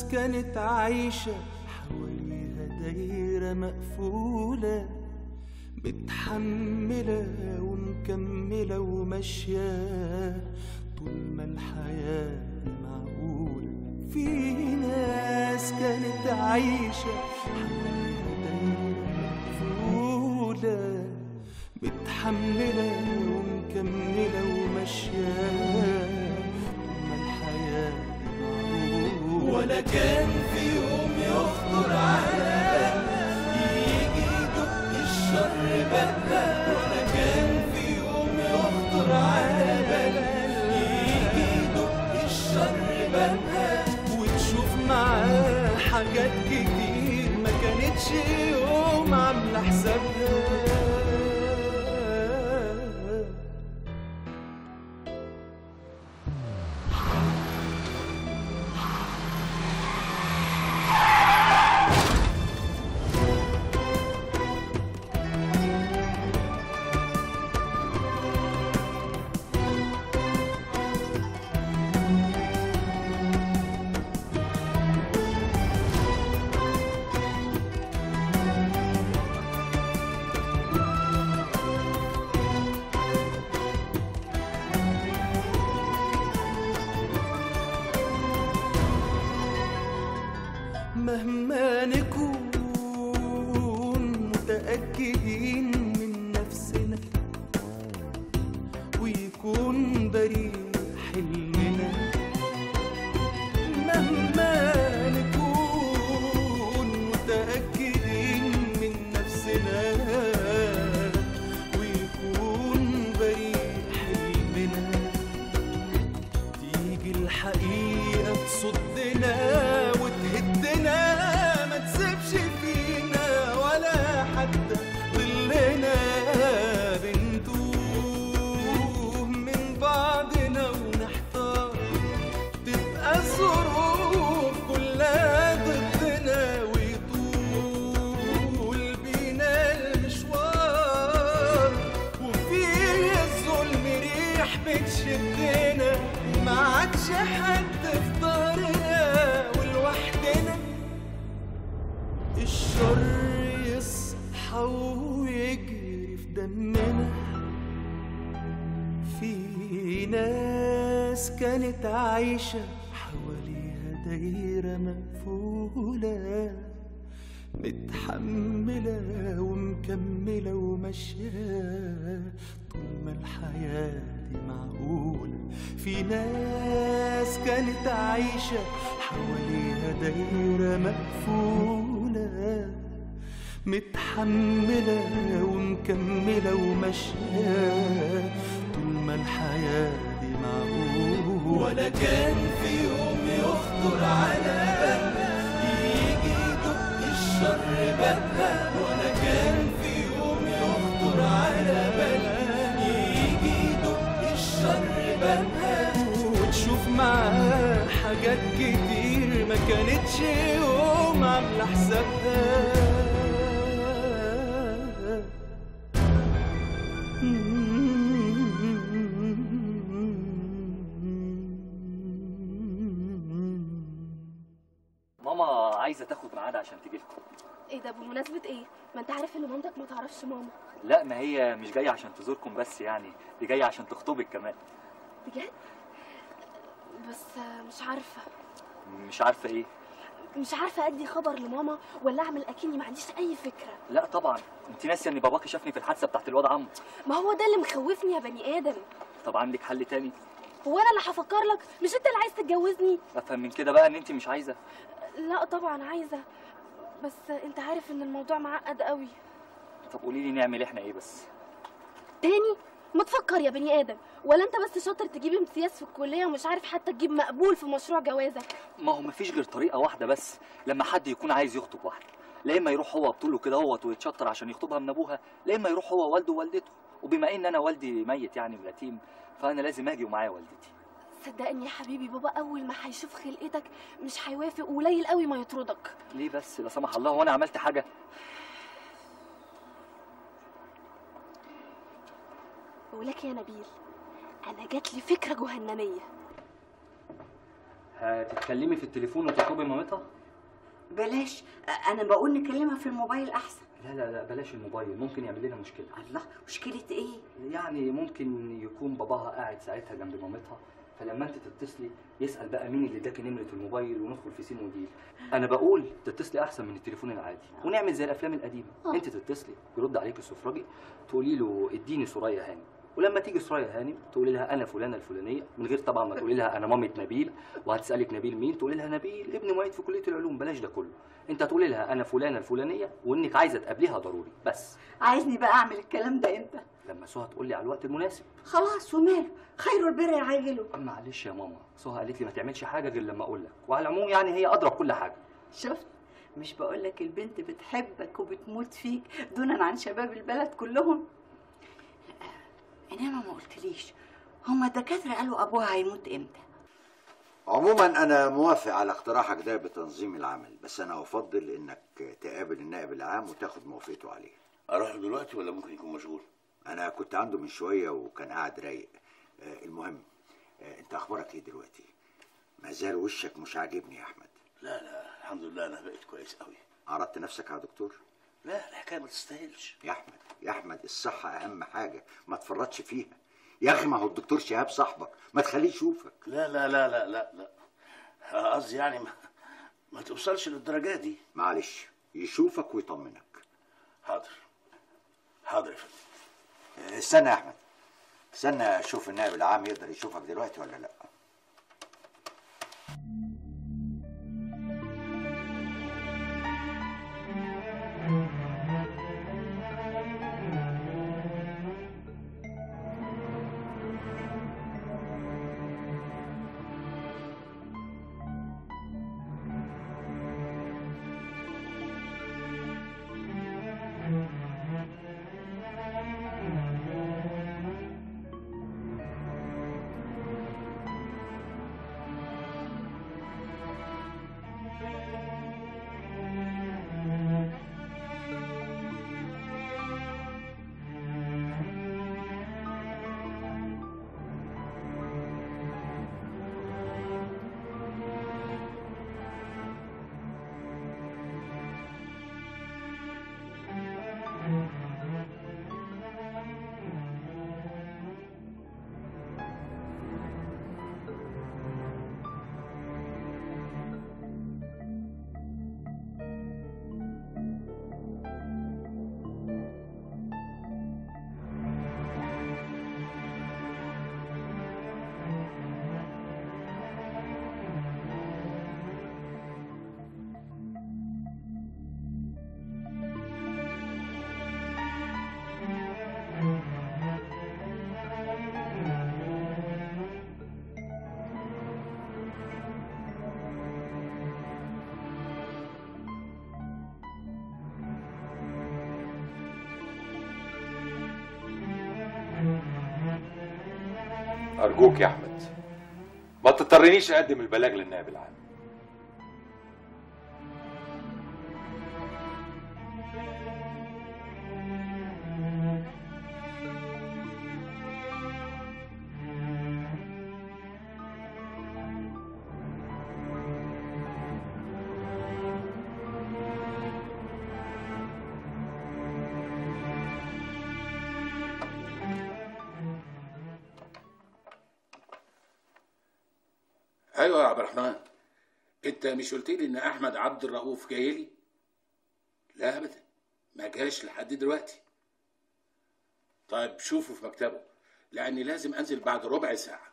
ناس كانت عايشة حواليها دايرة مقفولة متحملة ومكملة وماشية طول ما الحياة معقولة في ناس كانت عايشة حواليها دايرة مقفولة متحملة ومكملة وماشية طول ما الحياة معقولة ولا كان في يوم يخطر على بال يجي يدق الشر بابها ولا كان في يوم يخطر على بال يجي يدق الشر بابها وتشوف معاه حاجات كتير ما كانتش يوم عاملة حسابها مهما نكون متأكدين من نفسنا ويكون بريء حلمنا مهما نكون متأكدين من نفسنا ويكون بريء حلمنا تيجي الحقيقة تصدنا وتهدنا ما تسيبش فينا ولا حتى ظلنا بنتوه من بعضنا ونحتار تبقى الظروف كلها ضدنا ويطول بينا المشوار وفيه الظلم ريح بتشدنا ما عادش حد في ظهرنا ولوحدنا الشر يصحى ويجري في دمنا في ناس كانت عايشة حواليها دايرة مقفولة متحملة ومكملة وماشية طول ما الحياة دي معقولة في ناس كانت عايشة حواليها دايرة مقفولة متحملة ومكملة وماشية طول ما الحياة دي معقولة ولا كان في يوم يخطر على بالنا يجي يدق الشر بابها ولا كان في يوم يخطر على بالنا يجي يدق الشر بابها وتشوف معاه حاجات كتير ما كانتش يوم عاملة حسابها ماما عايزه تاخد ميعاد عشان تيجي لكم ايه ده بمناسبة ايه؟ ما انت عارف ان مامتك ما تعرفش ماما لا ما هي مش جايه عشان تزوركم بس يعني دي جايه عشان تخطبك كمان بجد؟ بس آه، مش عارفة مش عارفه ايه مش عارفة ادي خبر لماما ولا اعمل اكني ما عنديش اي فكرة لا طبعا انت ناسيه ان باباكي شافني في الحادثه بتاعت الواد عمرو ما هو ده اللي مخوفني يا بني ادم طب عندك حل تاني هو انا اللي هفكر لك مش انت اللي عايز تتجوزني افهم من كده بقى ان انت مش عايزه لا طبعا عايزة بس انت عارف ان الموضوع معقد قوي طب قولي لي نعمل احنا ايه بس تاني ما تفكر يا بني ادم ولا انت بس شاطر تجيب امتياز في الكلية ومش عارف حتى تجيب مقبول في مشروع جوازك ما هو مفيش غير طريقه واحده بس لما حد يكون عايز يخطب واحده لا اما يروح هو بطوله كده هوت ويتشطر عشان يخطبها من ابوها لا اما يروح هو والده ووالدته وبما ان انا والدي ميت يعني ويتيم فانا لازم اجي ومعايا والدتي صدقني يا حبيبي بابا اول ما هيشوف خلقتك مش هيوافق وقليل قوي ما يطردك ليه بس لا سمح الله وانا عملت حاجه ولك يا نبيل انا جات لي فكره جهنميه هتتكلمي في التليفون وتطلبي مامتها بلاش انا بقول نكلمها في الموبايل احسن لا لا لا بلاش الموبايل ممكن يعمل لنا مشكله الله مشكله ايه يعني ممكن يكون باباها قاعد ساعتها جنب مامتها فلما انت تتصلي يسال بقى مين اللي اداكي نمره الموبايل وندخل في سين وديل انا بقول تتصلي احسن من التليفون العادي ونعمل زي الافلام القديمه آه. انت تتصلي يرد عليك السفراجي تقولي له اديني سوريا هانم ولما تيجي سوريا هانم تقولي لها انا فلانه الفلانيه من غير طبعا ما تقولي لها انا مامة نبيل وهتسالك نبيل مين تقولي لها نبيل ابن معيد في كليه العلوم بلاش ده كله انت هتقولي لها انا فلانه الفلانيه وانك عايزه تقابليها ضروري بس عايزني بقى اعمل الكلام ده امتى لما سهى تقول لي على الوقت المناسب خلاص وماله خير البر يعجله معلش يا ماما سهى قالت لي ما تعملش حاجه غير لما اقول لك وعلى العموم يعني هي ادرى بكل حاجه شفت مش بقول لك البنت بتحبك وبتموت فيك دونا عن شباب البلد كلهم انما ما قلتليش هما الدكاتره قالوا ابوها هيموت امتى عموما انا موافق على اقتراحك ده بتنظيم العمل بس انا افضل انك تقابل النائب العام وتاخد موافقته عليه اروح له دلوقتي ولا ممكن يكون مشغول انا كنت عنده من شويه وكان قاعد رايق آه، المهم آه، انت اخبارك ايه دلوقتي ما زال وشك مش عاجبني يا احمد لا لا الحمد لله انا بقيت كويس قوي عرضت نفسك على دكتور لا الحكايه ما تستاهلش يا احمد يا احمد الصحه اهم حاجه ما تفرطش فيها يا اخي ما هو الدكتور شهاب صاحبك ما تخليه يشوفك لا لا لا لا لا لا قصدي يعني ما, ما توصلش للدرجه دي معلش يشوفك ويطمنك حاضر حاضر يا فندم آه، استنى يا احمد استنى اشوف النائب العام يقدر يشوفك دلوقتي ولا لا أرجوك يا أحمد ما تضطرنيش أقدم البلاغ للنائب العام ايوه يا عبد الرحمن انت مش قلت لي ان احمد عبد الرؤوف جاي لي لا ابدا ما جاش لحد دلوقتي طيب شوفه في مكتبه لاني لازم انزل بعد ربع ساعه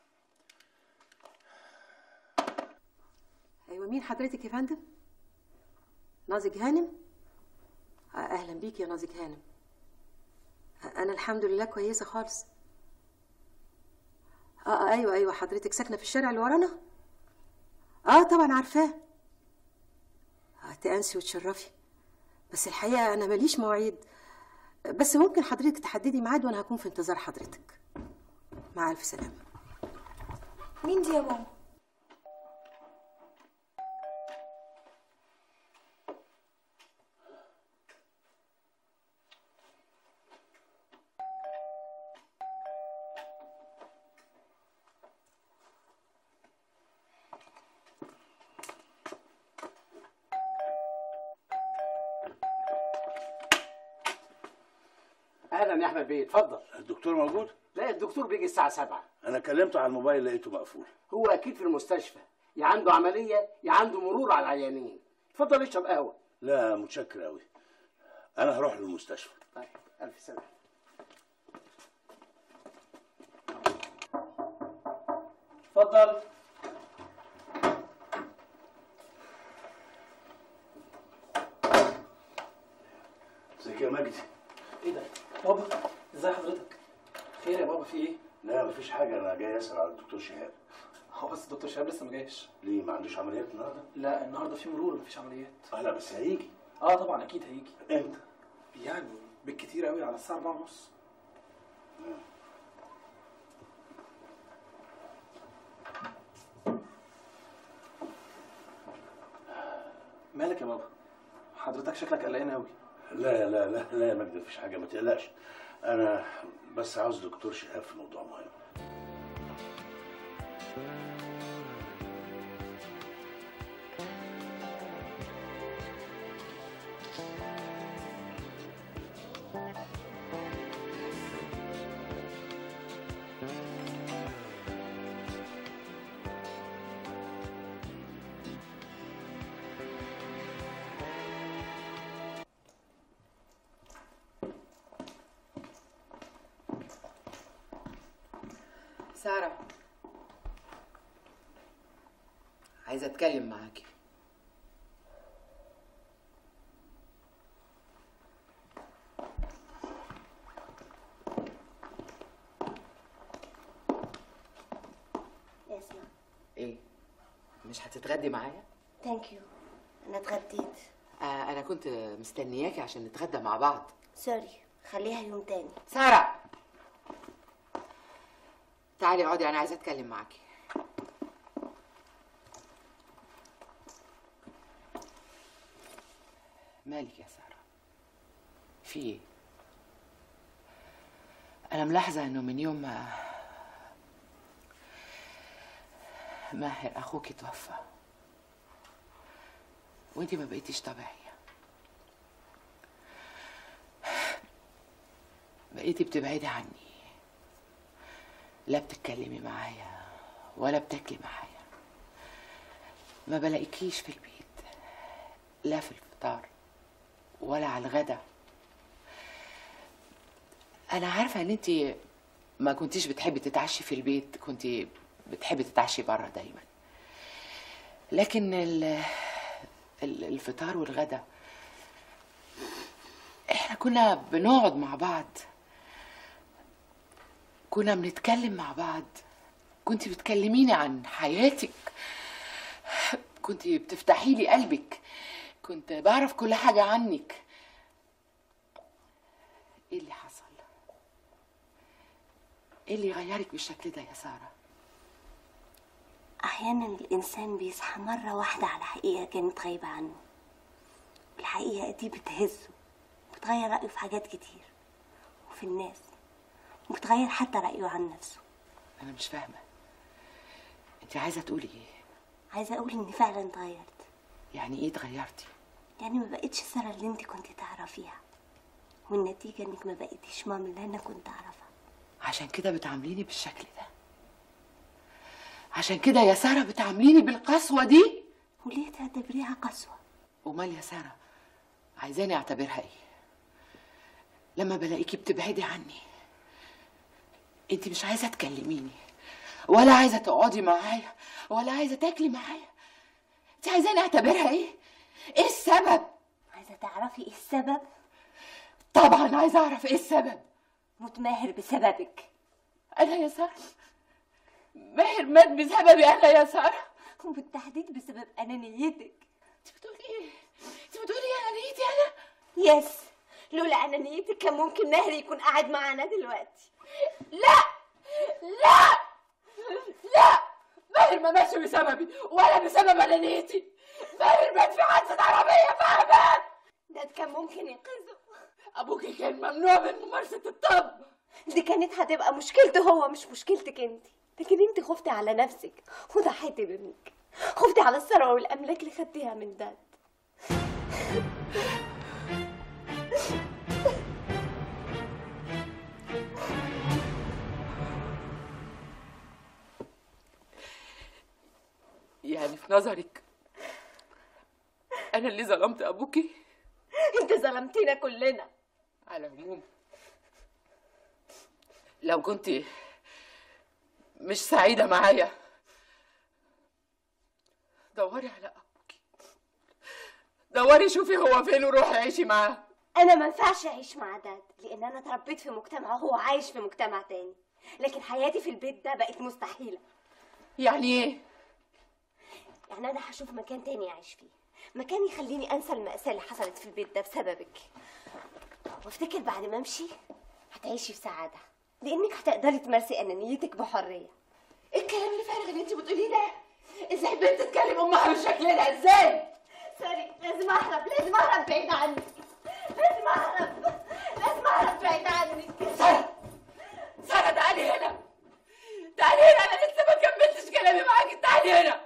ايوه مين حضرتك يا فندم نازك هانم آه، اهلا بيك يا نازك هانم آه، انا الحمد لله كويسه خالص اه آه، ايوه ايوه حضرتك ساكنه في الشارع اللي ورانا اه طبعا عارفاه آه تأنسي وتشرفي بس الحقيقه انا ماليش مواعيد بس ممكن حضرتك تحددي ميعاد وانا هكون في انتظار حضرتك مع الف سلامه مين دي يا ماما اهلا يا احمد بيه اتفضل الدكتور موجود لا الدكتور بيجي الساعه 7 انا كلمته على الموبايل لقيته مقفول هو اكيد في المستشفى يا عنده عمليه يا عنده مرور على العيانين اتفضل اشرب قهوه لا متشكر قوي انا هروح للمستشفى طيب الف سلامه اتفضل ازيك يا مجدي ايه ده؟ بابا ازاي حضرتك؟ خير يا بابا في ايه؟ لا مفيش حاجه انا جاي اسال على الدكتور شهاب هو بس الدكتور شهاب لسه ما جاش ليه ما عندوش عمليات النهارده لا النهارده في مرور مفيش عمليات اه لا بس هيجي اه طبعا اكيد هيجي امتى يعني بالكتير قوي على الساعه 4 ونص مالك يا بابا؟ حضرتك شكلك قلقان قوي لا لا لا لا يا مجدي مفيش حاجه ما تقلقش انا بس عاوز دكتور شهاب في موضوع مهم سارة عايزة أتكلم معاكي اسمع إيه؟ مش هتتغدي معايا؟ ثانك يو انا اتغديت آه أنا كنت مستنياكي عشان نتغدى مع بعض سوري خليها يوم تاني سارة تعالي اقعدي أنا عايزة أتكلم معاكي مالك يا سارة؟ في إيه؟ أنا ملاحظة إنه من يوم ما ماهر أخوك توفى وأنتي ما بقيتيش طبيعية بقيتي بتبعدي عني لا بتتكلمي معايا ولا بتاكلي معايا ما بلاقيكيش في البيت لا في الفطار ولا على الغدا انا عارفه ان انت ما كنتيش بتحبي تتعشي في البيت كنت بتحبي تتعشي بره دايما لكن ال ال- الفطار والغدا احنا كنا بنقعد مع بعض كنا بنتكلم مع بعض كنت بتكلميني عن حياتك كنت بتفتحي لي قلبك كنت بعرف كل حاجة عنك ايه اللي حصل ايه اللي غيرك بالشكل ده يا سارة احيانا الانسان بيصحى مره واحده على حقيقه كانت غايبه عنه الحقيقه دي بتهزه بتغير رايه في حاجات كتير وفي الناس وبتغير حتى رايه عن نفسه انا مش فاهمة انت عايزة تقولي ايه عايزه اقول اني فعلا اتغيرت يعني ايه اتغيرتي يعني ما بقتش ساره اللي انت كنت تعرفيها والنتيجه انك ما بقيتيش ماما اللي انا كنت اعرفها عشان كده بتعامليني بالشكل ده عشان كده يا سارة بتعامليني بالقسوة دي وليه تعتبريها قسوه امال يا سارة عايزاني اعتبرها ايه لما بلاقيكي بتبعدي عني انت مش عايزة تكلميني ولا عايزة تقعدي معايا ولا عايزة تاكلي معايا انت عايزاني اعتبرها ايه ايه السبب عايزه تعرفي ايه السبب طبعا عايزة اعرف ايه السبب متماهر بسببك انا يا سارة ماهر مات بسببي انا يا سارة وبالتحديد بسبب انانيتك انت بتقولي ايه انت بتقولي ايه انانيتي انا يس لولا انانيتك كان ممكن ماهر يكون قاعد معانا دلوقتي لا لا لا ماهر ما ماتش بسببي ولا بسبب انانيتي ماهر مات في حادثة عربية فاهمة ده كان ممكن ينقذه ابوكي كان ممنوع من ممارسة الطب دي كانت هتبقى مشكلته هو مش مشكلتك انت لكن انت خفتي على نفسك وضحيتي بابنك خفتي على الثروه والاملاك اللي خدتيها من داد نظرك انا اللي ظلمت ابوكي انت ظلمتينا كلنا على العموم لو كنت مش سعيدة معايا دوري على أبوكي دوري شوفي هو فين وروحي عيشي معاه انا ما ينفعش اعيش مع داد لان انا اتربيت في مجتمع وهو عايش في مجتمع تاني لكن حياتي في البيت ده بقت مستحيله يعني ايه يعني انا هشوف مكان تاني اعيش فيه مكان يخليني انسى المأساة اللي حصلت في البيت ده بسببك وافتكر بعد ما امشي هتعيشي في سعادة لانك هتقدري تمارسي انانيتك بحرية ايه الكلام اللي فارغ اللي انت بتقوليه ده ازاي بنت تتكلم امها بالشكل ده ازاي سوري لازم اهرب لازم اهرب بعيد عنك لازم اهرب لازم اهرب بعيد عنك سارة سارة تعالي هنا تعالي هنا انا لسه ما كملتش كلامي معاكي تعالي هنا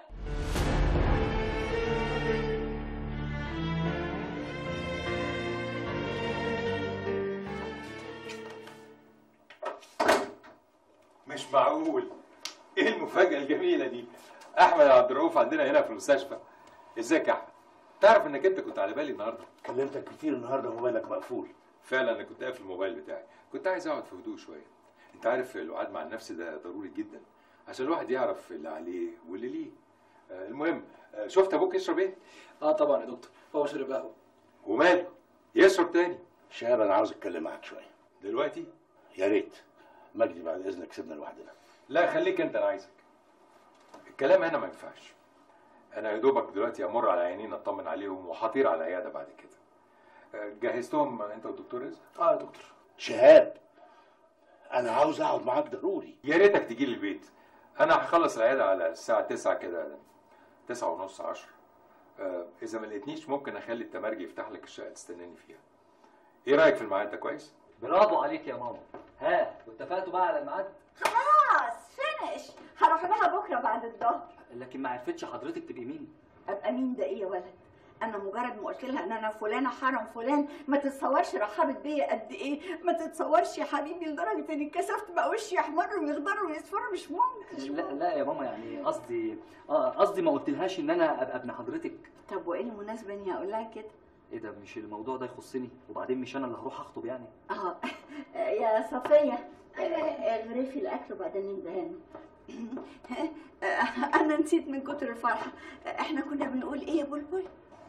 مش معقول ايه المفاجأة الجميلة دي احمد عبد الرؤوف عندنا هنا في المستشفى ازيك يا احمد تعرف انك انت كنت على بالي النهارده كلمتك كتير النهارده موبايلك مقفول فعلا انا كنت قافل الموبايل بتاعي كنت عايز اقعد في هدوء شويه انت عارف الوعاد مع النفس ده ضروري جدا عشان الواحد يعرف اللي عليه واللي ليه آه، المهم آه، شفت ابوك يشرب ايه اه طبعا يا دكتور هو شرب قهوه وماله يشرب تاني شهاب انا عاوز اتكلم معاك شويه دلوقتي يا ريت مجدي بعد اذنك سيبنا لوحدنا لا خليك انت انا عايزك الكلام هنا ما ينفعش انا يا دوبك دلوقتي امر على عينين اطمن عليهم وهطير على العياده بعد كده آه، جهزتهم انت والدكتور رزق اه يا دكتور شهاب انا عاوز اقعد معاك ضروري يا ريتك تجي لي البيت انا هخلص العياده على الساعه 9 كده 9 ونص 10 آه اذا ما لقيتنيش ممكن اخلي التمرجي يفتح لك الشقه تستناني فيها ايه رايك في الميعاد ده كويس برافو عليك يا ماما ها واتفقتوا بقى على الميعاد خلاص فينش هروح لها بكره بعد الظهر لكن ما عرفتش حضرتك تبقي مين ابقى مين ده ايه يا ولد انا مجرد ما قلت لها ان انا فلانه حرم فلان ما تتصورش رحبت بيا قد ايه ما تتصورش يا حبيبي لدرجه اني اتكسفت بقى وشي يحمر ويخضر ويصفر مش ممكن لا لا يا ماما يعني قصدي اه قصدي ما قلتلهاش ان انا ابقى ابن حضرتك طب وايه المناسبه اني اقول لها كده ايه ده مش الموضوع ده يخصني وبعدين مش انا اللي هروح اخطب يعني اه يا صفيه اغرفي الاكل وبعدين ندهن انا نسيت من كتر الفرحه احنا كنا بنقول ايه يا بلبل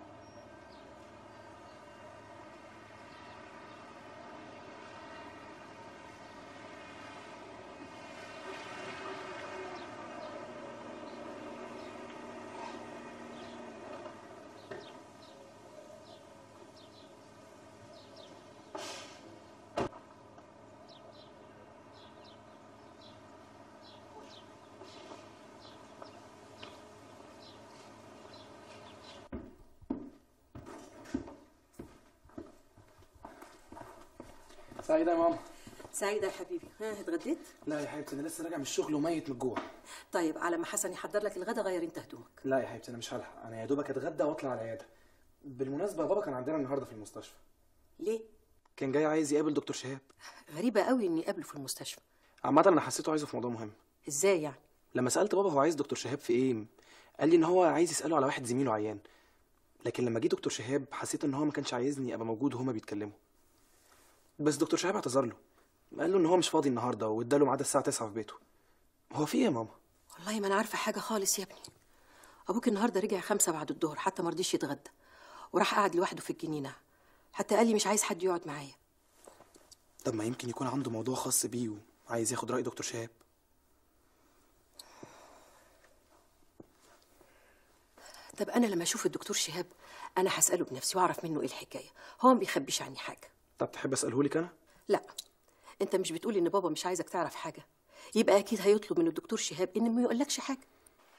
سعيدة يا ماما سعيدة يا حبيبي ها اتغديت؟ لا يا حبيبتي انا لسه راجع من الشغل وميت من الجوع طيب على ما حسن يحضر لك الغدا غير انت هدومك لا يا حبيبتي انا مش هلحق انا يا دوبك اتغدى واطلع على العياده بالمناسبه بابا كان عندنا النهارده في المستشفى ليه؟ كان جاي عايز يقابل دكتور شهاب غريبة قوي اني اقابله في المستشفى عامه انا حسيته عايزه في موضوع مهم ازاي يعني؟ لما سالت بابا هو عايز دكتور شهاب في ايه قال لي ان هو عايز يساله على واحد زميله عيان لكن لما جه دكتور شهاب حسيت ان هو ما كانش عايزني ابقى موجود وهما بيتكلموا بس دكتور شهاب اعتذر له قال له ان هو مش فاضي النهارده واداله ميعاد الساعه 9 في بيته هو في ايه يا ماما والله ما انا عارفة حاجة خالص يا ابني ابوك النهارده رجع خمسة بعد الظهر حتى ما رضيش يتغدى وراح قعد لوحده في الجنينة حتى قال لي مش عايز حد يقعد معايا طب ما يمكن يكون عنده موضوع خاص بيه وعايز ياخد راي دكتور شهاب طب انا لما اشوف الدكتور شهاب انا هساله بنفسي واعرف منه ايه الحكايه هو ما بيخبيش عني حاجه طب تحب اساله لك انا لا انت مش بتقول ان بابا مش عايزك تعرف حاجه يبقى اكيد هيطلب من الدكتور شهاب ان ما يقولكش حاجه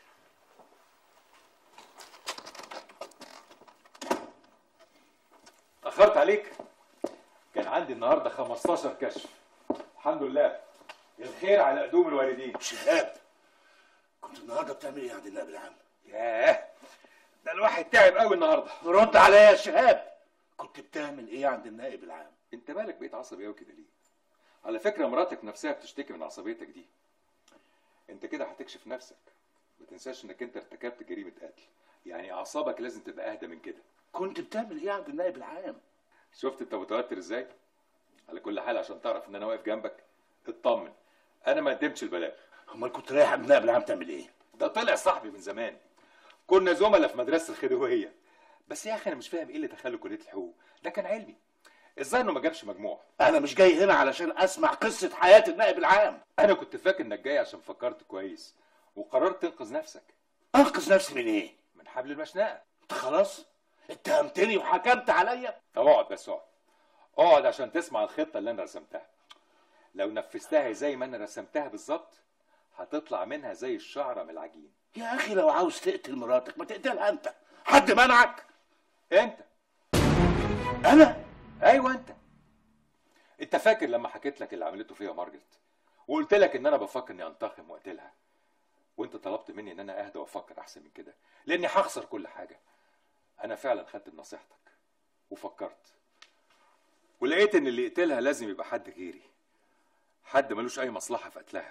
اخرت عليك كان عندي النهارده 15 كشف الحمد لله الخير على قدوم الوالدين شهاب كنت النهارده بتعمل ايه عند النائب العام ياه ده الواحد تعب قوي النهارده رد عليا يا شهاب كنت بتعمل ايه عند النائب العام انت مالك بقيت عصبي قوي كده ليه على فكره مراتك نفسها بتشتكي من عصبيتك دي انت كده هتكشف نفسك ما تنساش انك انت ارتكبت جريمه قتل يعني اعصابك لازم تبقى اهدى من كده كنت بتعمل ايه عند النائب العام شفت انت متوتر ازاي على كل حال عشان تعرف ان انا واقف جنبك اطمن انا ما قدمتش البلاغ امال كنت رايح عند النائب العام تعمل ايه ده طلع صاحبي من زمان كنا زملاء في مدرسه الخديويه بس يا اخي انا مش فاهم ايه اللي دخله كليه الحقوق ده كان علمي ازاي انه ما جابش مجموع انا مش جاي هنا علشان اسمع قصه حياه النائب العام انا كنت فاكر انك جاي عشان فكرت كويس وقررت تنقذ نفسك انقذ نفسي من ايه من حبل المشنقه انت خلاص اتهمتني وحكمت عليا طب اقعد بس اقعد اقعد عشان تسمع الخطه اللي انا رسمتها لو نفذتها زي ما انا رسمتها بالظبط هتطلع منها زي الشعره من العجين يا اخي لو عاوز تقتل مراتك ما تقتلها انت حد منعك انت انا ايوه انت انت فاكر لما حكيت لك اللي عملته فيها مارجريت وقلت لك ان انا بفكر اني انتقم واقتلها وانت طلبت مني ان انا اهدى وافكر احسن من كده لاني هخسر كل حاجه انا فعلا خدت بنصيحتك وفكرت ولقيت ان اللي يقتلها لازم يبقى حد غيري حد ملوش اي مصلحه في قتلها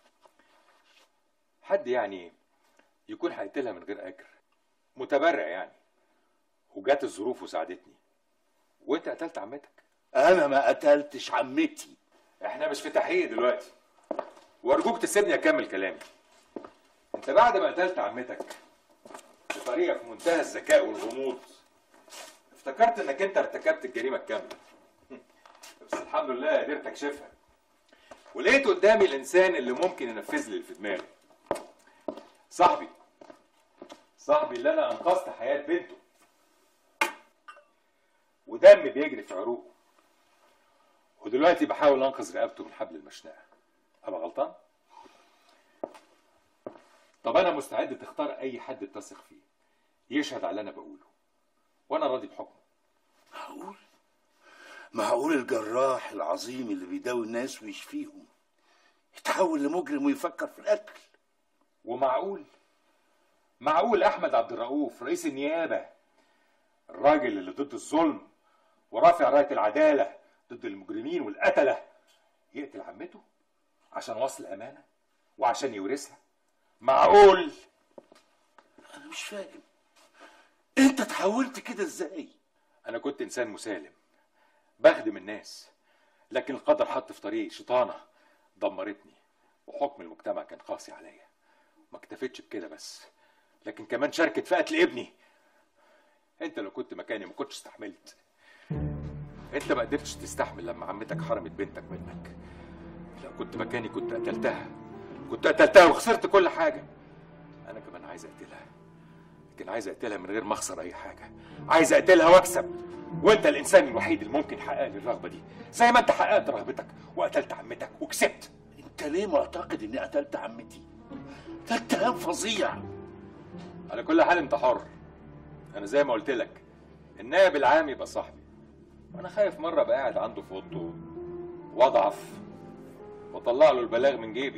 حد يعني يكون هيقتلها من غير اجر متبرع يعني وجات الظروف وساعدتني وانت قتلت عمتك انا ما قتلتش عمتي احنا مش في تحقيق دلوقتي وارجوك تسيبني اكمل كلامي انت بعد ما قتلت عمتك بطريقه في منتهى الذكاء والغموض افتكرت انك انت ارتكبت الجريمه الكامله بس الحمد لله قدرت اكشفها ولقيت قدامي الانسان اللي ممكن ينفذ لي اللي في دماغي صاحبي صاحبي اللي انا انقذت حياه بنته ودم بيجري في عروقه ودلوقتي بحاول انقذ رقبته من حبل المشنقه ابقى غلطان طب انا مستعد تختار اي حد تثق فيه يشهد على اللي انا بقوله وانا راضي بحكمه معقول معقول الجراح العظيم اللي بيداوي الناس ويشفيهم يتحول لمجرم ويفكر في القتل ومعقول معقول احمد عبد الرؤوف رئيس النيابه الراجل اللي ضد الظلم ورافع رايه العداله ضد المجرمين والقتله يقتل عمته عشان وصل امانه وعشان يورثها معقول انا مش فاهم انت تحولت كده ازاي انا كنت انسان مسالم بخدم الناس لكن القدر حط في طريقي شيطانه دمرتني وحكم المجتمع كان قاسي عليا ما اكتفتش بكده بس لكن كمان شاركت في قتل ابني انت لو كنت مكاني ما كنتش استحملت انت ما قدرتش تستحمل لما عمتك حرمت بنتك منك لو كنت مكاني كنت قتلتها كنت قتلتها وخسرت كل حاجه انا كمان عايز اقتلها لكن عايز اقتلها من غير ما اخسر اي حاجه عايز اقتلها واكسب وانت الانسان الوحيد اللي ممكن يحقق لي الرغبه دي زي ما انت حققت رغبتك وقتلت عمتك وكسبت انت ليه معتقد اني قتلت عمتي ده اتهام فظيع على كل حال انت حر انا زي ما قلت لك النائب العام يبقى صاحبي وانا خايف مره ابقى قاعد عنده في اوضته واضعف واطلع له البلاغ من جيبي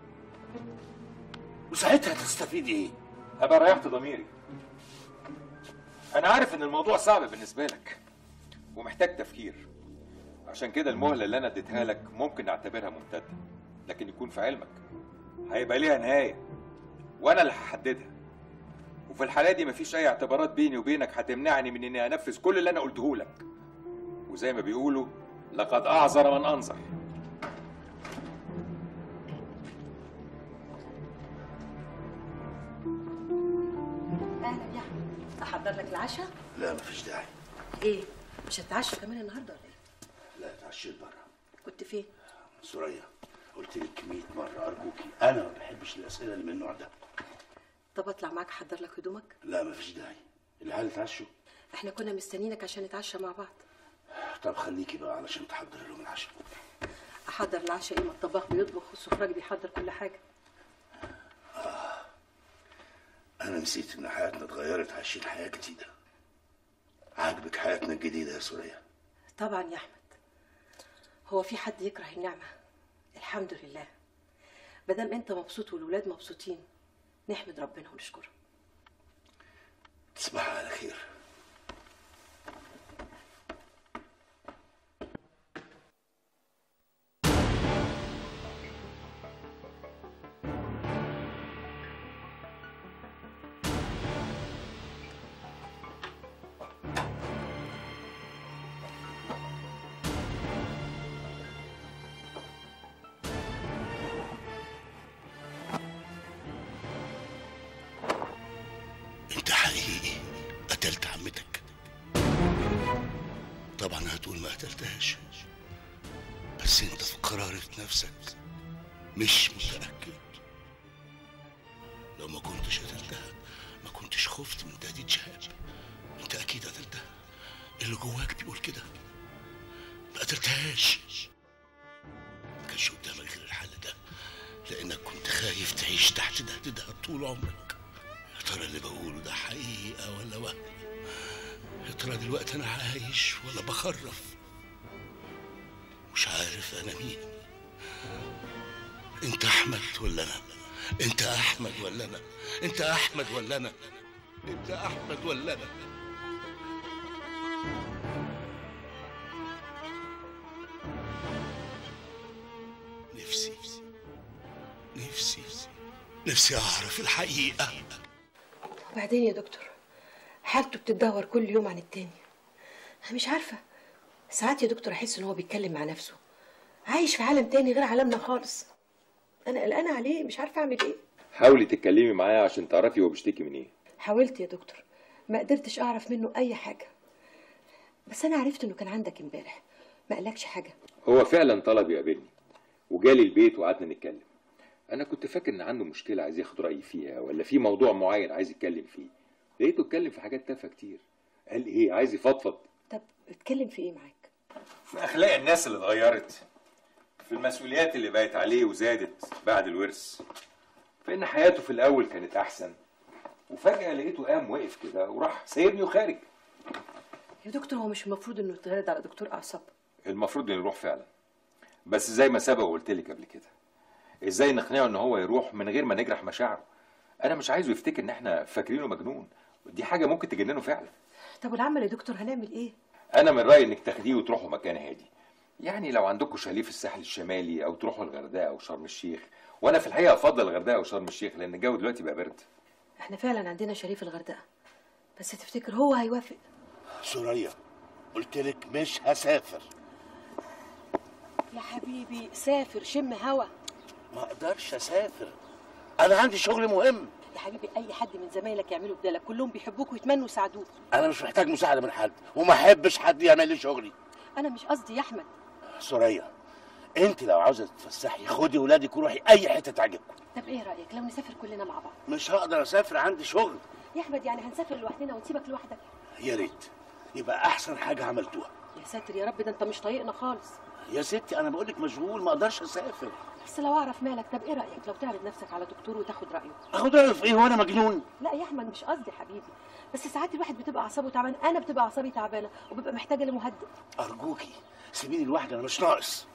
وساعتها تستفيد ايه هبقى ريحت ضميري انا عارف ان الموضوع صعب بالنسبه لك ومحتاج تفكير عشان كده المهله اللي انا اديتها لك ممكن نعتبرها ممتده لكن يكون في علمك هيبقى ليها نهايه وانا اللي هحددها وفي الحاله دي مفيش اي اعتبارات بيني وبينك هتمنعني من اني انفذ كل اللي انا قلته لك وزي ما بيقولوا لقد اعذر من انظر اهلا يا احمد احضر لك العشاء لا مفيش داعي ايه مش هتتعشى كمان النهارده ولا ايه لا اتعشيت بره كنت فين سوريا قلت لك 100 مره ارجوكي انا ما بحبش الاسئله اللي من النوع ده طب اطلع معاك احضر لك هدومك لا مفيش داعي العيال اتعشوا احنا كنا مستنيينك عشان نتعشى مع بعض طب خليكي بقى علشان تحضري لهم العشاء احضر العشاء ايه ما الطباخ بيطبخ والسفراج بيحضر كل حاجه انا نسيت ان حياتنا اتغيرت عايشين حياه جديده عاجبك حياتنا الجديده يا سوريا طبعا يا احمد هو في حد يكره النعمه الحمد لله مادام انت مبسوط والولاد مبسوطين نحمد ربنا ونشكره تصبح على خير قتلتهاش بس انت في قرارة نفسك مش متأكد لو ما كنتش قتلتها ما كنتش خفت من تهديد شهاب انت اكيد قتلتها اللي جواك بيقول كده ما قتلتهاش ما كانش قدامك غير الحل ده لانك كنت خايف تعيش تحت تهديدها طول عمرك يا ترى اللي بقوله ده حقيقة ولا وهم يا ترى دلوقتي انا عايش ولا بخرف مش عارف انا مين انت احمد ولا انا انت احمد ولا انا انت احمد ولا انا انت احمد ولا انا نفسي نفسي نفسي اعرف الحقيقه وبعدين يا دكتور حالته بتتدهور كل يوم عن التاني انا مش عارفه ساعات يا دكتور احس ان هو بيتكلم مع نفسه عايش في عالم تاني غير عالمنا خالص انا قلقانه عليه مش عارفه اعمل ايه حاولي تتكلمي معاه عشان تعرفي هو بيشتكي من ايه حاولت يا دكتور ما قدرتش اعرف منه اي حاجه بس انا عرفت انه كان عندك امبارح ما قالكش حاجه هو فعلا طلب يقابلني وجالي البيت وقعدنا نتكلم انا كنت فاكر ان عنده مشكله عايز ياخد رايي فيها ولا في موضوع معين عايز يتكلم فيه لقيته اتكلم في حاجات تافهه كتير قال ايه عايز يفضفض طب اتكلم في ايه معاك في اخلاق الناس اللي اتغيرت في المسؤوليات اللي بقت عليه وزادت بعد الورث في ان حياته في الاول كانت احسن وفجاه لقيته قام واقف كده وراح سايبني وخارج يا دكتور هو مش المفروض انه يتغرد على دكتور اعصاب المفروض انه يروح فعلا بس زي ما سبق وقلت لك قبل كده ازاي نقنعه ان هو يروح من غير ما نجرح مشاعره انا مش عايزه يفتكر ان احنا فاكرينه مجنون دي حاجه ممكن تجننه فعلا طب والعمل يا دكتور هنعمل ايه انا من رايي انك تاخديه وتروحوا مكان هادي يعني لو عندكم شاليه في الساحل الشمالي او تروحوا الغردقه او شرم الشيخ وانا في الحقيقه افضل الغردقه او شرم الشيخ لان الجو دلوقتي بقى برد احنا فعلا عندنا شريف الغردقه بس تفتكر هو هيوافق سوريا قلت لك مش هسافر يا حبيبي سافر شم هوا ما اقدرش اسافر انا عندي شغل مهم يا حبيبي اي حد من زمايلك يعملوا بدالك كلهم بيحبوك ويتمنوا يساعدوك انا مش محتاج مساعده من حد وما احبش حد يعمل لي شغلي انا مش قصدي يا احمد سوريا انت لو عاوزه تتفسحي خدي ولادك وروحي اي حته تعجبكم طب ايه رايك لو نسافر كلنا مع بعض مش هقدر اسافر عندي شغل يا احمد يعني هنسافر لوحدنا ونسيبك لوحدك يا ريت يبقى احسن حاجه عملتوها يا ساتر يا رب ده انت مش طايقنا خالص يا ستي انا بقول لك مشغول ما اقدرش اسافر بس لو اعرف مالك طب ايه رايك لو تعرض نفسك على دكتور وتاخد رايه اخد رايه في ايه وانا مجنون لا يا احمد مش قصدي حبيبي بس ساعات الواحد بتبقى اعصابه تعبانه انا بتبقى اعصابي تعبانه وببقى محتاجه لمهدئ ارجوكي سيبيني لوحدي انا مش ناقص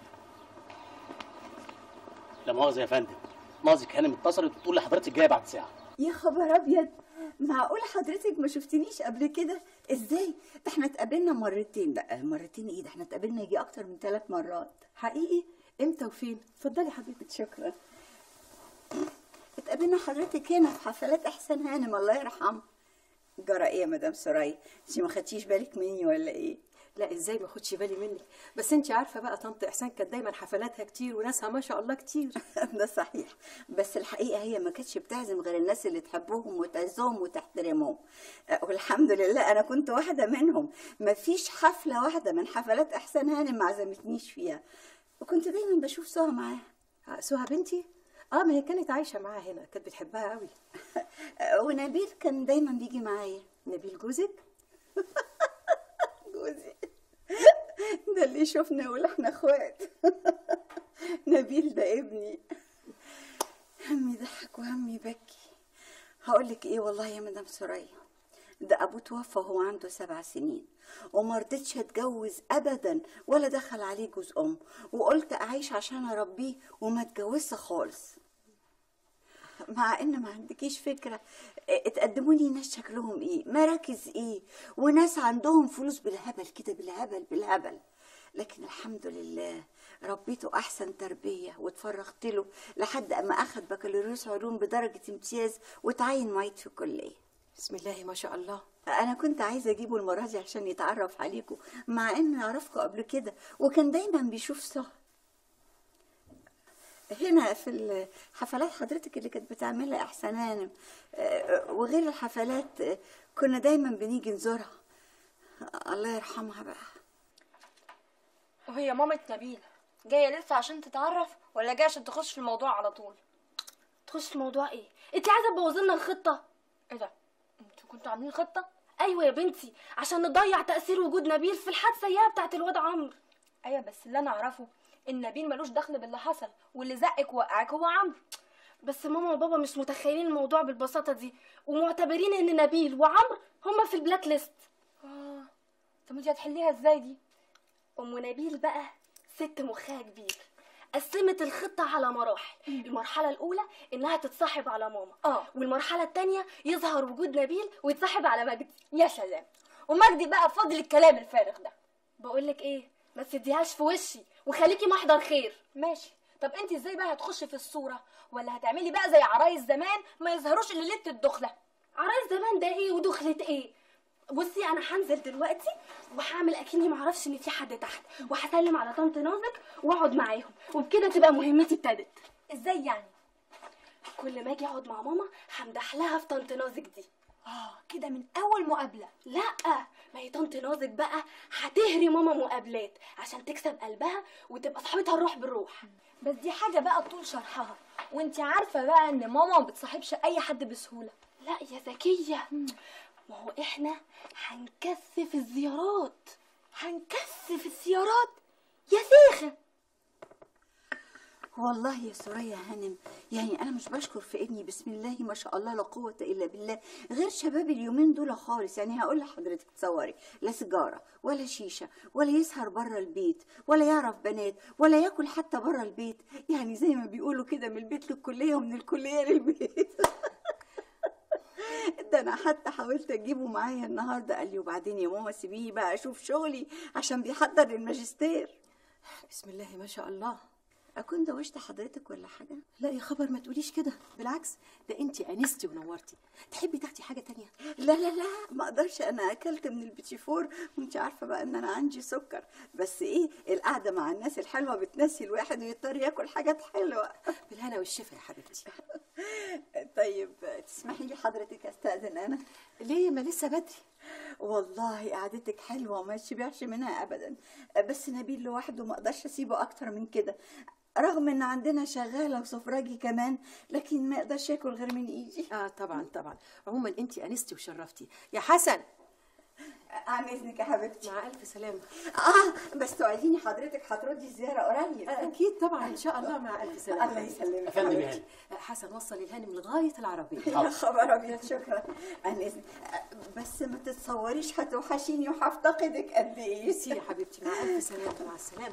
لا مؤاخذه يا فندم مازك هانم اتصلت وتقول لحضرتك جايه بعد ساعه يا خبر ابيض معقول حضرتك ما شفتنيش قبل كده ازاي ده احنا اتقابلنا مرتين لا مرتين ايه ده احنا اتقابلنا يجي اكتر من ثلاث مرات حقيقي امتى وفين اتفضلي حضرتك شكرا اتقابلنا حضرتك هنا في حفلات احسان هانم الله يرحمها جرى ايه يا مدام سراي انت ما خدتيش بالك مني ولا ايه لا ازاي ما اخدش بالي منك بس انت عارفه بقى طنط احسان كانت دايما حفلاتها كتير وناسها ما شاء الله كتير ده صحيح بس الحقيقه هي ما كانتش بتعزم غير الناس اللي تحبهم وتعزهم وتحترمهم أه، والحمد لله انا كنت واحده منهم ما فيش حفله واحده من حفلات احسان هانم ما عزمتنيش فيها وكنت دايما بشوف سهى معاها سهى بنتي اه ما هي كانت عايشه معاها هنا كانت بتحبها قوي أه، ونبيل كان دايما بيجي معايا نبيل جوزك جوزي ده اللي يشوفنا يقول احنا اخوات نبيل ده ابني همي ضحك وهمي يبكي هقول لك ايه والله يا مدام سوريا ده ابوه توفى وهو عنده سبع سنين وما رضيتش اتجوز ابدا ولا دخل عليه جوز ام وقلت اعيش عشان اربيه وما اتجوزش خالص مع ان ما عندكيش فكره اتقدموا لي ناس شكلهم ايه مراكز ايه وناس عندهم فلوس بالهبل كده بالهبل بالهبل لكن الحمد لله ربيته احسن تربيه واتفرغت له لحد اما اخد بكالوريوس علوم بدرجه امتياز وتعين معيد في الكليه بسم الله ما شاء الله انا كنت عايزه اجيبه المره دي عشان يتعرف عليكم مع انه يعرفكم قبل كده وكان دايما بيشوف سهى هنا في الحفلات حضرتك اللي كانت بتعملها احسن هانم آه، وغير الحفلات آه، كنا دايما بنيجي نزورها الله يرحمها بقى وهي مامة نبيل جاية لسه عشان تتعرف ولا جاية عشان تخش في الموضوع على طول تخش في موضوع ايه انت عايزه تبوظي لنا الخطه ايه ده انتوا كنتوا عاملين خطه ايوه يا بنتي عشان نضيع تاثير وجود نبيل في الحادثه اياها بتاعت الواد عمرو ايوه بس اللي انا اعرفه ان نبيل ملوش دخل باللي حصل واللي زقك ووقعك هو عمرو بس ماما وبابا مش متخيلين الموضوع بالبساطه دي ومعتبرين ان نبيل وعمرو هما في البلاك ليست اه طب انت هتحليها ازاي دي ام نبيل بقى ست مخها كبير قسمت الخطة على مراحل المرحلة الأولى إنها تتصاحب على ماما اه والمرحلة التانية يظهر وجود نبيل ويتصاحب على مجدي يا سلام ومجدي بقى فاضل الكلام الفارغ ده بقولك إيه ما تديهاش في وشي وخليكي محضر خير ماشي طب انت ازاي بقى هتخشي في الصورة ولا هتعملي بقى زي عرايس زمان ما يظهروش الا ليلة الدخلة عرايس زمان ده ايه ودخلة ايه بصي انا هنزل دلوقتي وهعمل اكني معرفش ان في حد تحت وهسلم على طنط نازك واقعد معاهم وبكده تبقى مهمتي ابتدت ازاي يعني كل ما اجي اقعد مع ماما همدح لها في طنط نازك دي اه كده من اول مقابله لا ما هي طنط نازك بقى هتهري ماما مقابلات عشان تكسب قلبها وتبقى صاحبتها الروح بالروح بس دي حاجه بقى طول شرحها وانت عارفه بقى ان ماما ما بتصاحبش اي حد بسهوله لا يا ذكيه ما هو احنا هنكثف الزيارات هنكثف الزيارات يا شيخه والله يا سوريا هانم يعني انا مش بشكر في ابني بسم الله ما شاء الله لا قوه الا بالله غير شباب اليومين دول خالص يعني هقول لحضرتك تصوري لا سيجاره ولا شيشه ولا يسهر بره البيت ولا يعرف بنات ولا ياكل حتى بره البيت يعني زي ما بيقولوا كده من البيت للكليه ومن الكليه للبيت ده انا حتى حاولت اجيبه معايا النهارده قال لي وبعدين يا ماما سيبيني بقى اشوف شغلي عشان بيحضر الماجستير بسم الله ما شاء الله اكون دوشت حضرتك ولا حاجه لا يا خبر ما تقوليش كده بالعكس ده انت انستي ونورتي تحبي تاخدي حاجه تانية لا لا لا ما اقدرش انا اكلت من البيتي فور وانت عارفه بقى ان انا عندي سكر بس ايه القعده مع الناس الحلوه بتنسي الواحد ويضطر ياكل حاجات حلوه بالهنا والشفا يا حبيبتي طيب تسمحي لي حضرتك استاذن انا ليه ما لسه بدري والله قعدتك حلوه وما تشبعش منها ابدا بس نبيل لوحده ما اقدرش اسيبه اكتر من كده رغم ان عندنا شغاله وسفراجي كمان لكن ما اقدرش ياكل غير من ايدي اه طبعا طبعا عموما انت انستي وشرفتي يا حسن عن اذنك يا حبيبتي مع الف سلامه اه بس توعديني حضرتك هتردي الزياره قريب اكيد طبعا ان شاء الله مع الف سلامه الله يسلمك يا فندم يا حبيبتي. هاني حسن وصل الهانم لغايه العربيه يا خبر ابيض شكرا عن اذنك بس ما تتصوريش هتوحشيني وهفتقدك قد ايه ميرسي يا حبيبتي مع الف سلامه مع السلامه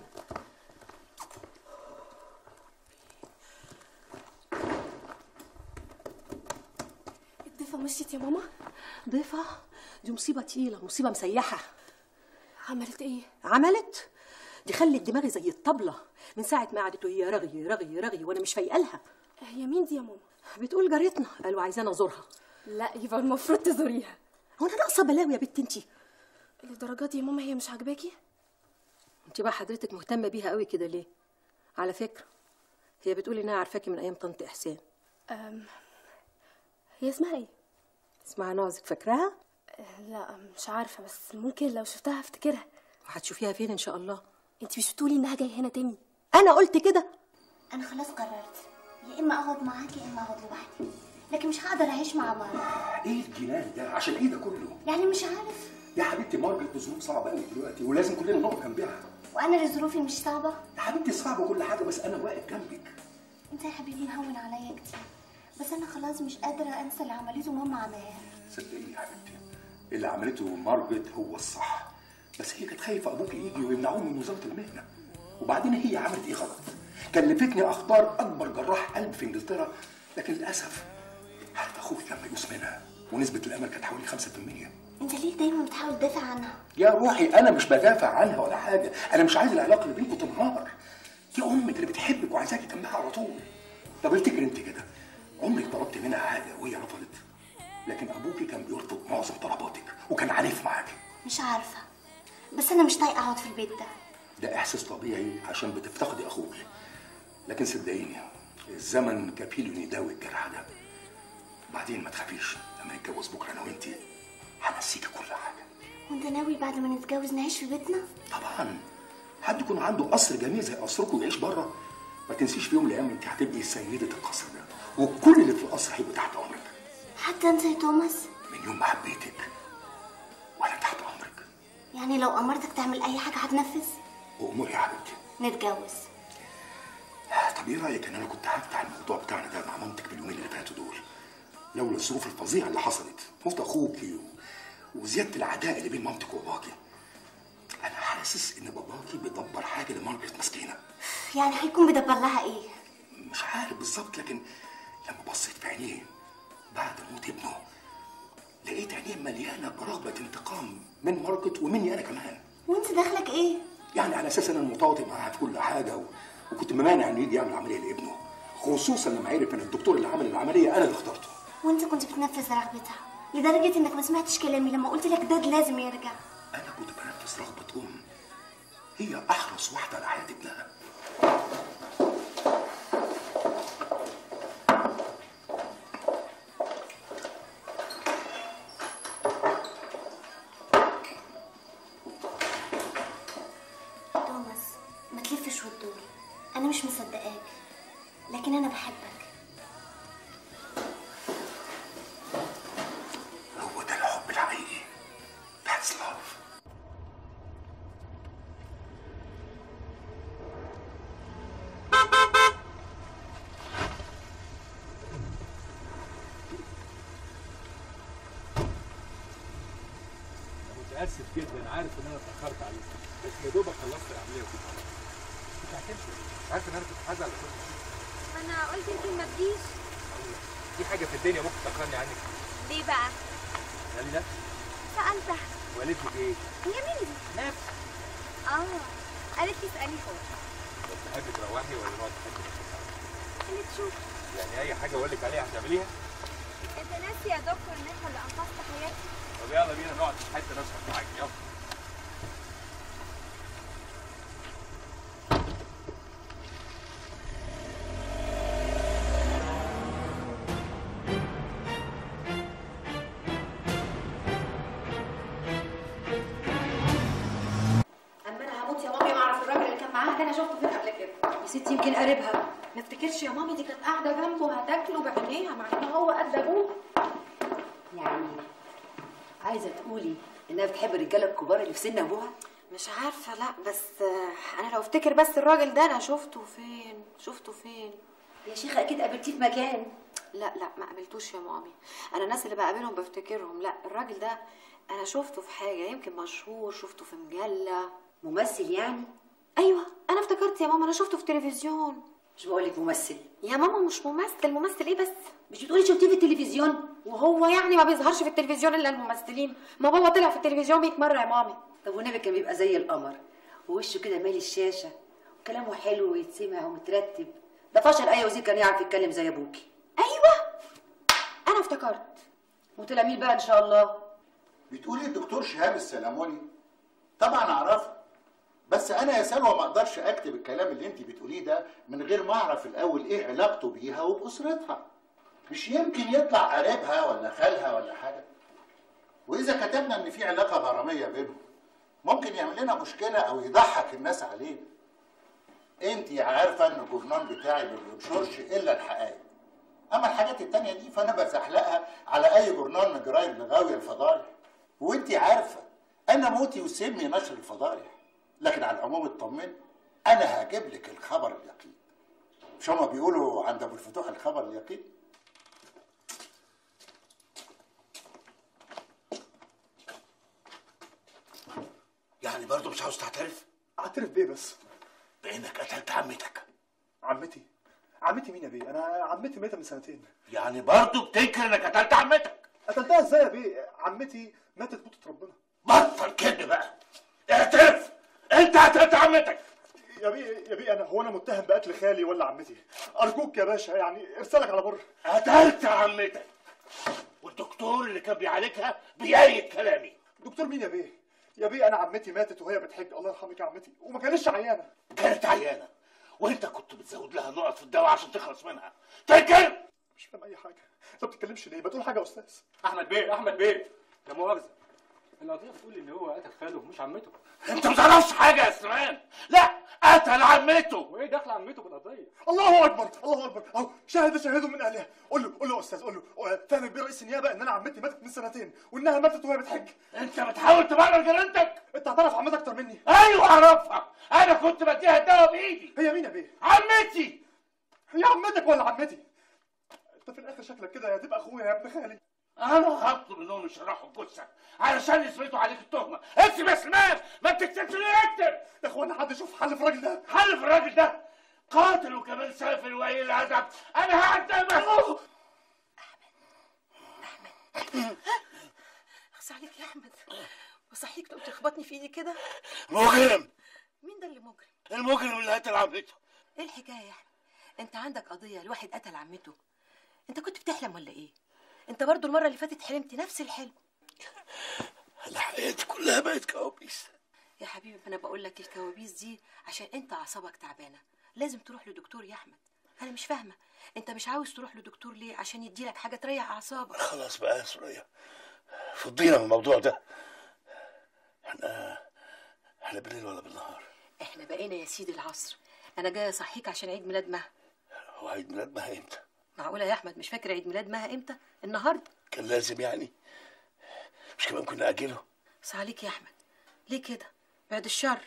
الضيفه مشيت يا ماما ضيفه دي مصيبه تقيله مصيبه مسيحه عملت ايه عملت دي خلت دماغي زي الطبله من ساعه ما قعدت وهي رغي رغي رغي وانا مش فايقه لها هي مين دي يا ماما بتقول جارتنا قالوا عايزانا ازورها لا يبقى المفروض تزوريها هو انا ناقصه بلاوي يا بنت انتي للدرجه دي يا ماما هي مش عاجباكي انت بقى حضرتك مهتمه بيها قوي كده ليه على فكره هي بتقول انها عارفاكي من ايام طنط احسان أم... هي اسمها ايه اسمها نازك فاكراها أه، لا مش عارفه بس ممكن لو شفتها افتكرها وهتشوفيها فين ان شاء الله انت مش بتقولي انها جايه هنا تاني انا قلت كده انا خلاص قررت يا اما اقعد معاك يا اما اقعد لوحدي لكن مش هقدر اعيش مع ماما ايه الجنان ده عشان ايه ده كله يعني مش عارف يا حبيبتي مارجريت بظروف صعبه قوي دلوقتي ولازم كلنا نقف جنبها وانا اللي ظروفي مش صعبه يا حبيبتي صعبه كل حاجه بس انا واقف جنبك انت يا حبيبي مهون عليا كتير بس انا خلاص مش قادره انسى اللي عملته ماما عماها صدقيني يا حبيبتي اللي عملته مارجريت هو الصح بس هي كانت خايفه ابوك يجي ويمنعوه من وزاره المهنه وبعدين هي عملت ايه غلط كلفتني اخبار اكبر جراح قلب في انجلترا لكن للاسف عارف اخوك لما يقوس منها ونسبه الامل كانت حوالي 5% انت ليه دايما بتحاول تدافع عنها يا روحي انا مش بدافع عنها ولا حاجه انا مش عايز العلاقه اللي بينكم تنهار دي امك اللي بتحبك وعايزاكي جنبها على طول طب افتكر انت كده عمرك طلبت منها حاجه وهي رفضت لكن ابوكي كان بيرفض معظم طلباتك وكان عنيف معاكي مش عارفه بس انا مش طايقه اقعد في البيت ده ده احساس طبيعي عشان بتفتقدي اخوك لكن صدقيني الزمن كفيل انه يداوي الجرح ده بعدين ما تخافيش لما نتجوز بكره انا وانتي هنسيكي كل حاجه وانت ناوي بعد ما نتجوز نعيش في بيتنا طبعا حد يكون عنده قصر جميل زي قصركم ويعيش بره ما تنسيش في يوم من الايام انت هتبقي سيده القصر ده وكل اللي في القصر هيبقوا تحت امرك حتى انت يا توماس من يوم ما حبيتك وانا تحت امرك يعني لو امرتك تعمل اي حاجه هتنفذ وامور يا حبيبتي نتجوز طب ايه رايك ان انا كنت هفتح الموضوع بتاعنا ده مع مامتك في اليومين اللي فاتوا دول لولا الظروف الفظيعه اللي حصلت موت اخوكي و... وزياده العداء اللي بين مامتك وباباكي انا حاسس ان باباكي بيدبر حاجه لمارجريت مسكينه يعني هيكون بيدبر لها ايه مش عارف بالظبط لكن لما بصيت في عينيه بعد موت ابنه لقيت عينيه مليانه برغبه انتقام من مارجريت ومني انا كمان وانت دخلك ايه يعني على اساس ان انا متواطئ معاها في كل حاجه و... وكنت ممانع انه يجي يعمل عمليه لابنه خصوصا لما عرف ان الدكتور اللي عمل العمليه انا اللي اخترته وانت كنت بتنفذ رغبتها لدرجه انك ما سمعتش كلامي لما قلت لك داد لازم يرجع انا كنت بنفذ رغبه ام هي احرص واحده على حياه ابنها توماس ما تلفش وتدور انا مش مصدقاك لكن انا بحبك هو ده الحب الحقيقي That's love متاسف جدا عارف ان انا اتاخرت عليك بس يا دوبك خلصت العمليه وكنت كنت هتمشي عارف ان انا كنت هزعل لو كنت انا قلت يمكن ما تجيش في حاجه في الدنيا ممكن تاخرني عنك ليه بقى قال لي لا سالتها وقالت لك ايه؟ هي مين دي نفس اه قالت لي اسالي هو طب تحبي تروحي ولا نقعد نحكي اللي تشوف يعني اي حاجه اقول لك عليها هتعمليها انت ناسي يا دكتور ان انت اللي انقذت حياتي طب يلا بينا نقعد في حته نشرب معاك يلا اما انا هموت يا مامي ما اعرف الراجل اللي كان معاها ده انا شفته فين قبل كده يا ستي يمكن قريبها ما افتكرش يا مامي دي كانت قاعده جنبه هتاكله بعينيها مع ان هو قد ابوه يعني عايزه تقولي انها بتحب الرجاله الكبار اللي في سن ابوها مش عارفه لا بس آه، انا لو افتكر بس الراجل ده انا شفته فين شفته فين يا شيخه اكيد قابلتيه في مكان لا لا ما قابلتوش يا مامي انا الناس اللي بقابلهم بفتكرهم لا الراجل ده انا شفته في حاجه يمكن مشهور شفته في مجله ممثل يعني ايوه انا افتكرت يا ماما انا شفته في التلفزيون مش بقولك ممثل يا ماما مش ممثل ممثل ايه بس مش بتقولي شفتيه في التلفزيون وهو يعني ما بيظهرش في التلفزيون الا الممثلين ما بابا طلع في التلفزيون 100 مره يا مامي طب والنبي كان بيبقى زي القمر ووشه كده مالي الشاشه وكلامه حلو ويتسمع ومترتب ده فشل اي وزير كان يعرف يتكلم زي ابوكي ايوه انا افتكرت وطلع مين بقى ان شاء الله بتقولي الدكتور شهاب السلاموني طبعا اعرفه بس انا يا سلوى ما اقدرش اكتب الكلام اللي انت بتقوليه ده من غير ما اعرف الاول ايه علاقته بيها وباسرتها مش يمكن يطلع قريبها ولا خالها ولا حاجه واذا كتبنا ان في علاقه غراميه بينهم ممكن يعمل لنا مشكله او يضحك الناس علينا انت عارفه ان الجورنال بتاعي ما بينشرش الا الحقائق اما الحاجات التانية دي فانا بزحلقها على اي جورنال من جرايد لغاوية الفضايح وانت عارفه انا موتي وسمي نشر الفضايح لكن على العموم اطمن انا هجيب لك الخبر اليقين مش هما بيقولوا عند ابو الفتوح الخبر اليقين يعني برضه مش عاوز تعترف اعترف بيه بس بانك قتلت عمتك عمتي عمتي مين يا بيه انا عمتي ماتت من سنتين يعني برضه بتنكر انك قتلت عمتك قتلتها ازاي يا بيه عمتي ماتت موتة ربنا بطل كده بقى اعترف انت قتلت عمتك يا بيه يا بيه انا هو انا متهم بقتل خالي ولا عمتي ارجوك يا باشا يعني ارسلك على بره قتلت عمتك والدكتور اللي كان بيعالجها بيأيد كلامي دكتور مين يا بيه يا بيه انا عمتي ماتت وهي بتحج الله يرحمك يا عمتي وما كانتش عيانه كانت عيانه وانت كنت بتزود لها نقط في الدواء عشان تخلص منها تنكر مش فاهم اي حاجه انت ما بتتكلمش ليه ما تقول حاجه يا استاذ احمد بيه احمد بيه لا مؤاخذه القضيه بتقول ان هو قتل خاله مش عمته انت ما تعرفش حاجه يا سليمان لا قتل عمته وايه دخل عمته بالقضيه الله اكبر الله اكبر اهو شاهد شاهد من اهلها قول له قول له يا استاذ قول له فاهم بيه رئيس النيابه ان انا عمتي ماتت من سنتين وانها ماتت وهي بتحج انت بتحاول تبرر جريمتك انت هتعرف عمتك اكتر مني ايوه اعرفها انا كنت بديها الدواء بايدي هي مين يا بيه عمتي هي عمتك ولا عمتي انت في الاخر شكلك كده هتبقى اخويا يا ابن خالي انا هطلب انهم يشرحوا الجثه علشان يثبتوا عليك التهمه اكتب يا سليمان ما بتكتبش ليه اكتب يا اخوانا حد يشوف حل في الراجل ده حل في الراجل ده قاتل وكمان سافل وقليل الادب انا هعدمك اخس عليك يا احمد وصحيك لو تخبطني في ايدي كده مجرم مين ده اللي مجرم المجرم اللي قتل عمته ايه الحكايه يا احمد انت عندك قضيه الواحد قتل عمته انت كنت بتحلم ولا ايه انت برضو المره اللي فاتت حلمت نفس الحلم انا حياتي كلها بقت كوابيس يا حبيبي انا بقول لك الكوابيس دي عشان انت اعصابك تعبانه لازم تروح لدكتور يا احمد انا مش فاهمه انت مش عاوز تروح لدكتور ليه عشان يديلك حاجه تريح اعصابك خلاص بقى يا سوريا فضينا من الموضوع ده احنا احنا بالليل ولا بالنهار احنا بقينا يا سيدي العصر انا جايه اصحيك عشان عيد ميلاد مها هو عيد ميلاد مها امتى معقوله يا احمد مش فاكر عيد ميلاد مها امتى النهارده كان لازم يعني مش كمان كنا نأجله بس عليك يا احمد ليه كده بعد الشر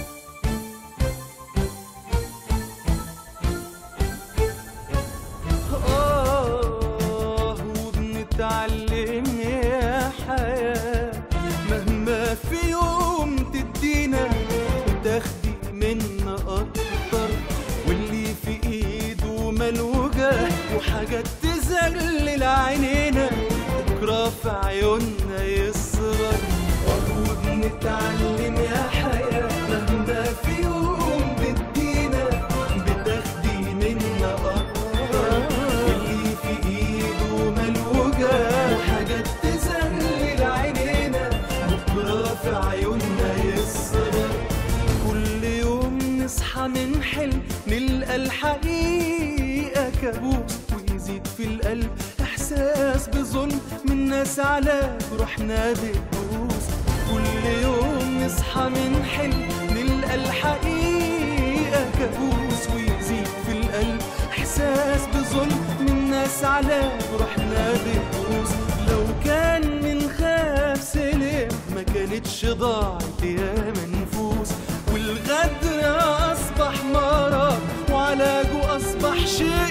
آه وبنتعلم يا حياة مهما في يوم تدينا تاخدي منا أكتر واللي في إيده ملوجة وحاجات تزلل عينينا بكرة في عيوننا يصغر آه وبنتعلم يا حياة مهما في يوم تدينا بتاخدي منا أكتر اللي في ايده ملوجة وحاجات تزلل عينينا بكرة في عيوننا يصغر كل يوم نصحى من حلم نلقى الحقيقة كابوس ويزيد في القلب إحساس بظلم من ناس على جروحنا بتدوس كل يوم نصحى من حلم نلقى الحقيقة كابوس ويزيد في القلب إحساس بظلم من ناس على جروحنا بتدوس لو كان من خاف سلم ما كانتش ضاعت يا منفوس والغدر أصبح مرض وعلاجه أصبح شيء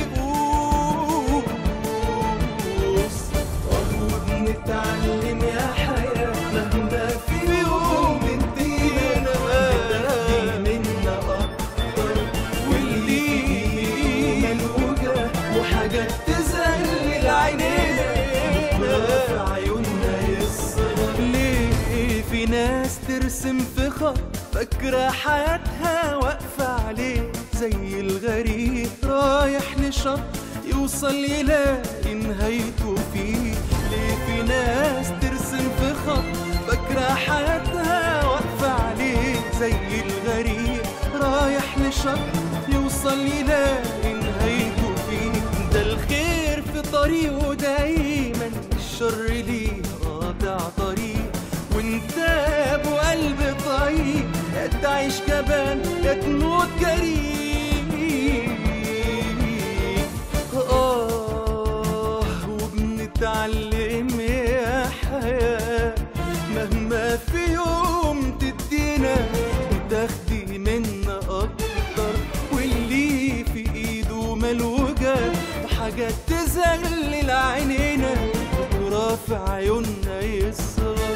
ميؤوس وبنتعلم يا حياة مهما في يوم ادينا بتاخدي منا أكتر واللي ملوجة وحاجات تزلل عينينا بكرة في عيوننا يصغر ليه في ناس ترسم في خط فاكرة حياتها واقفة عليه زي الغريب رايح لشط يوصل يلاقي نهايته فيه ليه في ناس ترسم في خط فاكرة حياتها واقفة عليه زي الغريب رايح لشط يوصل يلاقي نهايته فيه ده الخير في طريقه دايما الشر ليه قاطع طريق وانت ابو قلب طيب يا تعيش كبان يا تموت جريء اه وبنتعلم يا حياة مهما في يوم تدينا تاخدي منا اكتر واللي في ايده ملوجة وحاجات تزلل عينينا بكرة في عيوننا يصغر